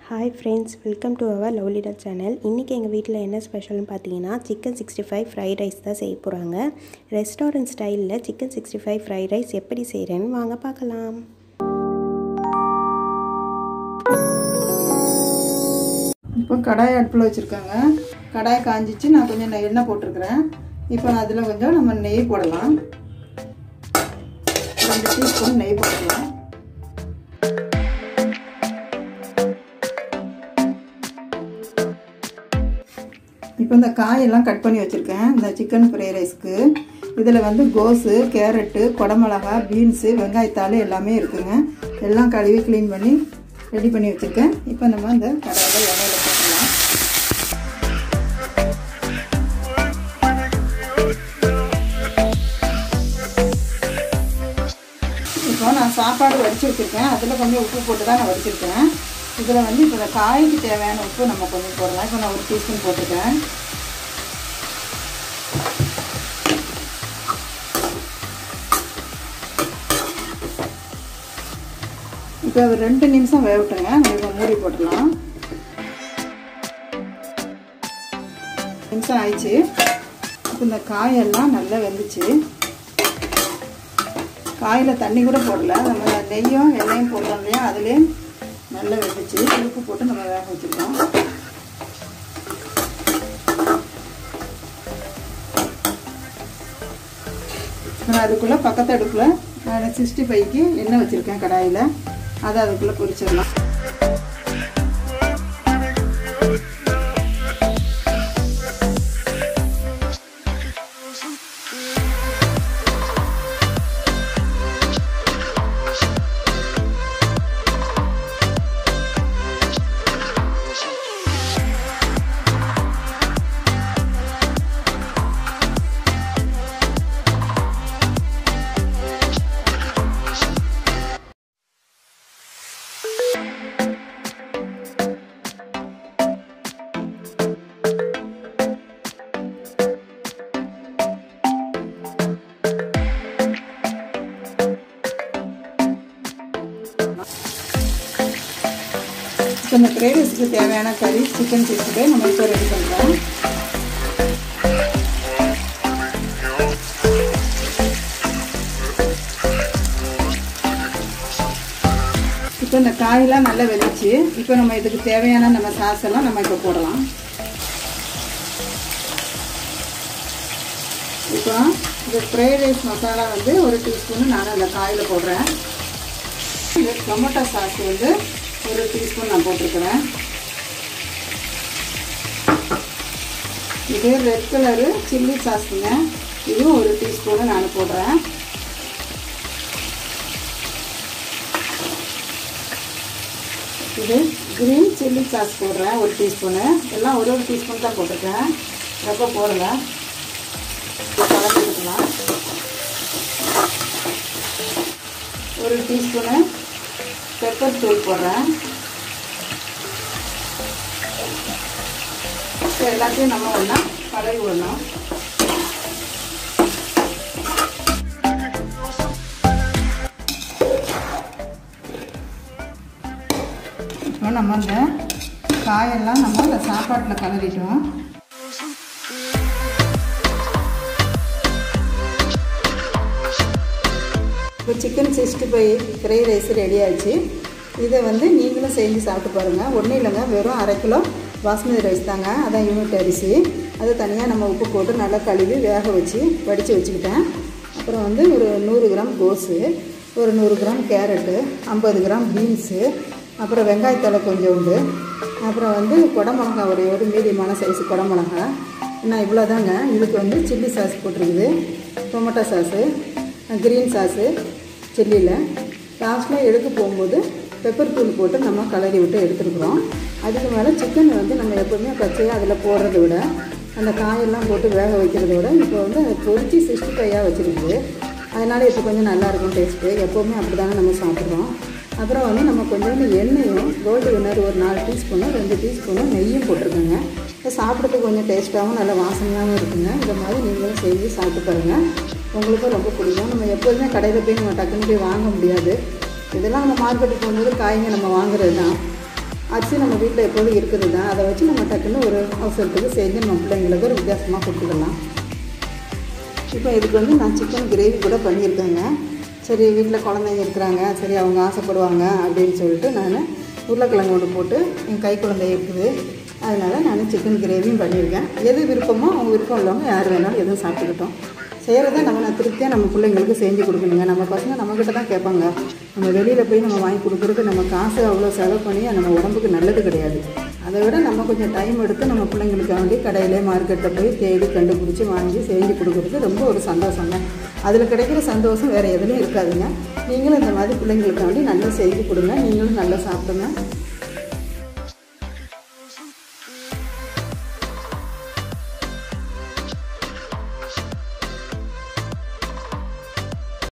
hi friends welcome to our லவ்லிடா channel இன்றைக்கி எங்கள் வீட்டில் என்ன ஸ்பெஷல்னு பார்த்தீங்கன்னா chicken sixty five fried rice தான் செய்ய போகிறாங்க ரெஸ்டாரண்ட் ஸ்டைலில் chicken sixty five fried rice எப்படி செய்கிறேன்னு வாங்க பார்க்கலாம் இப்போ கடாய் அடுப்பில் வச்சுருக்காங்க கடாய் காஞ்சிச்சு நான் கொஞ்சம் நெய் எண்ணெய் போட்டிருக்கிறேன் இப்போ அதில் கொஞ்சம் நம்ம நெய் போடலாம் ரெண்டு டீஸ்பூன் நெய் போடலாம் இப்போ இந்த காயெல்லாம் கட் பண்ணி வச்சுருக்கேன் இந்த சிக்கன் ஃப்ரை ரைஸ்க்கு இதில் வந்து கோஸு கேரட்டு குடமிளகா பீன்ஸு வெங்காயத்தாள் எல்லாமே இருக்குங்க எல்லாம் கழுவி க்ளீன் பண்ணி ரெடி பண்ணி வச்சுருக்கேன் இப்போ நம்ம இந்த கடாயில் எண்ணெயில் போட்டுடலாம் இப்போ நான் சாப்பாடு வடித்து வச்சுருக்கேன் அதில் கொஞ்சம் உப்பு போட்டு தான் நான் வடிச்சிருக்கேன் இதில் வந்து இப்போ இந்த காய்க்கு தேவையான உப்பு நம்ம கொஞ்சம் போடலாம் இப்போ நான் ஒரு டீஸ்பூன் போட்டிருக்கேன் இப்போ ஒரு ரெண்டு நிமிஷம் வேகட்டுங்க இப்போ மூடி போட்டுடலாம் நிமிஷம் ஆயிடுச்சு இப்போ இந்த காயெல்லாம் நல்லா வெந்துச்சு காயில் தண்ணி கூட போடல நம்ம நெய்யும் எண்ணெயும் போடுறோம் இல்லையா அதுலேயே நல்லா வெந்துச்சு உப்பு போட்டு நம்ம வேக வச்சுருக்கோம் நான் அதுக்குள்ளே பக்கத்து அடுப்பில் நான் சிக்ஸ்டி ஃபைவ்க்கு எண்ணெய் வச்சுருக்கேன் கடாயில் அதை அதுக்குள்ளே பொரிச்சிடலாம் இப்போ இந்த ஃப்ரைட் ரைஸுக்கு தேவையான கறி சிக்கன் சிக்ஸ்டி நம்ம இப்போ ரெடி பண்ணுறோம் இப்போ இந்த காயெல்லாம் நல்லா வெந்துச்சு இப்போ நம்ம இதுக்கு தேவையான நம்ம சாஸ் எல்லாம் நம்ம இப்போ போடலாம் இப்போ இந்த ஃப்ரைட் ரைஸ் மசாலா வந்து ஒரு டீஸ்பூன் நான் அந்த காயில் போடுறேன் இது டொமேட்டோ சாஸ் வந்து ஒரு டீஸ்பூன் நான் போட்டிருக்கிறேன் இது ரெட் கலரு சில்லி சாஸுங்க இதுவும் ஒரு டீஸ்பூனு நான் போடுறேன் இது க்ரீன் சில்லி சாஸ் போடுறேன் ஒரு டீஸ்பூனு எல்லாம் ஒரு ஒரு டீஸ்பூன் தான் போட்டிருக்கேன் ரொம்ப போடலை கலந்துக்கலாம் ஒரு டீஸ்பூனு பெப்பர் தூள் போடுறேன் எல்லாத்தையும் நம்ம ஒன்றா கலரி விடணும் இப்போ நம்ம இந்த காயெல்லாம் நம்ம இந்த சாப்பாட்டில் கலரிட்டோம் இப்போ chicken sixty five fry rice ready ஆச்சு இதை வந்து நீங்களும் செஞ்சு சாப்பிட்டு பாருங்கள் ஒன்றும் இல்லைங்க வெறும் அரை கிலோ பாஸ்மதி ரைஸ் தாங்க அதான் யூனிட் அரிசி அதை தனியாக நம்ம உப்பு போட்டு நல்லா கழுவி வேக வச்சு வடித்து வச்சுக்கிட்டேன் அப்புறம் வந்து ஒரு நூறு கிராம் கோஸு ஒரு நூறு கிராம் கேரட்டு ஐம்பது கிராம் பீன்ஸு அப்புறம் வெங்காயத்தலை கொஞ்சோண்டு அப்புறம் வந்து குடமிளகா ஒரு ஒரு மீடியமான சைஸு குடமிளகா நான் இவ்வளோ தாங்க இதுக்கு வந்து சில்லி சாஸ் போட்டிருக்குது டொமேட்டோ சாஸு க்ரீன் சாஸு சில்லியில் லாஸ்ட்டில் எடுக்க போகும்போது பெப்பர் தூள் போட்டு நம்ம கலரி விட்டு எடுத்துருக்குறோம் அதுக்கு மேலே சிக்கன் வந்து நம்ம எப்போவுமே பச்சையாக அதில் போடுறத விட அந்த காயெல்லாம் போட்டு வேக வைக்கிறத விட இப்போ வந்து அதை பொரிச்சு சிக்ஸ்டி ஃபைவாக வச்சுருக்குது அதனால் இப்போ கொஞ்சம் நல்லாயிருக்கும் டேஸ்ட்டு எப்போவுமே அப்படி தானே நம்ம சாப்பிட்றோம் அப்புறம் வந்து நம்ம கொஞ்சோண்டு எண்ணெயும் கோல்டு வினர் ஒரு நாலு டீஸ்பூனும் ரெண்டு டீஸ்பூனும் நெய்யும் போட்டிருக்கோங்க இப்போ சாப்பிட்றதுக்கு கொஞ்சம் டேஸ்ட்டாகவும் நல்ல வாசனையாகவும் இருக்குங்க இந்த மாதிரி நீங்களும் செஞ்சு சாப்பிட்டு பாருங்கள் உங்களுக்கும் ரொம்ப பிடிக்கும் நம்ம எப்போதுமே கடையில் போய் நம்ம டக்குன்னு போய் வாங்க முடியாது இதெல்லாம் நம்ம மார்க்கெட்டுக்கு போகும்போது காய்ங்க நம்ம வாங்குறது தான் அரிசி நம்ம வீட்டில் எப்போதும் இருக்குது தான் அதை வச்சு நம்ம டக்குன்னு ஒரு அவசரத்துக்கு செஞ்சு நம்ம பிள்ளைங்களுக்கு ஒரு வித்தியாசமாக கொடுத்துக்கலாம் இப்போ இதுக்கு வந்து நான் சிக்கன் கிரேவி கூட பண்ணியிருக்கேங்க சரி வீட்டில் குழந்தைங்க இருக்கிறாங்க சரி அவங்க ஆசைப்படுவாங்க அப்படின்னு சொல்லிட்டு நான் உருளைக்கிழங்கு ஒன்று போட்டு என் கை குழந்தை இருக்குது அதனால் நான் சிக்கன் கிரேவியும் பண்ணியிருக்கேன் எது விருப்பமோ அவங்க விருப்பம் இல்லாமல் யார் வேணாலும் எதுவும் சாப்பிட்டுக்கிட்டோம் செய்கிறத நம்ம நான் திருப்தியாக நம்ம பிள்ளைங்களுக்கு செஞ்சு கொடுக்கணுங்க நம்ம பசங்க நம்மக்கிட்ட தான் கேட்பாங்க நம்ம வெளியில் போய் நம்ம வாங்கி கொடுக்குறதுக்கு நம்ம காசு அவ்வளோ செலவு பண்ணி நம்ம உடம்புக்கு நல்லது கிடையாது அதை விட நம்ம கொஞ்சம் டைம் எடுத்து நம்ம பிள்ளைங்களுக்காண்டி கடையிலே மார்க்கெட்டில் போய் தேடி கண்டுபிடிச்சி வாங்கி செஞ்சு கொடுக்குறது ரொம்ப ஒரு சந்தோஷங்க அதில் கிடைக்கிற சந்தோஷம் வேறு எதுலையும் இருக்காதுங்க நீங்களும் இந்த மாதிரி பிள்ளைங்களுக்காண்டி நல்லா செஞ்சு கொடுங்க நீங்களும் நல்லா சாப்பிடுங்க